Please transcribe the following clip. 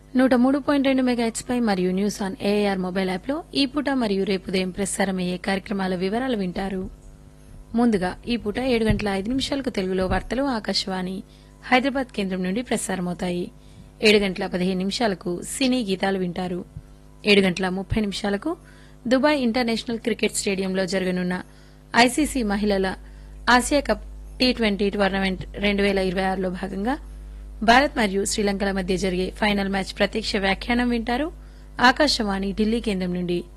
నూట మూడు పాయింట్ రెండు మెగాహెట్స్ పై మరియు న్యూస్ ఆన్ ఏఆర్ మొబైల్ యాప్లో ఈ పూట మరియు రేపు ఉదయం ప్రసారమయ్యే కార్యక్రమాల వివరాలు వింటారు ముందుగా ఈ పూట ఏడు గంటల ఐదు నిమిషాలకు తెలుగులో వార్తలు ఆకాశవాణి హైదరాబాద్ కేంద్రం నుండి ప్రసారమవుతాయి ఏడు గంటల పదిహేను నిమిషాలకు సినీ గీతాలు వింటారు ఏడు గంటల ముప్పై నిమిషాలకు దుబాయ్ ఇంటర్నేషనల్ క్రికెట్ స్టేడియంలో జరగనున్న ఐసీసీ మహిళల Asia cup T twenty tournament రెండు వేల ఇరవై ఆరులో భాగంగా భారత్ మరియు శ్రీలంకల మధ్య జరిగే ఫైనల్ మ్యాచ్ ప్రత్యక్ష వ్యాఖ్యానం వింటారు ఆకాశవాణి ఢిల్లీ కేంద్రం నుండి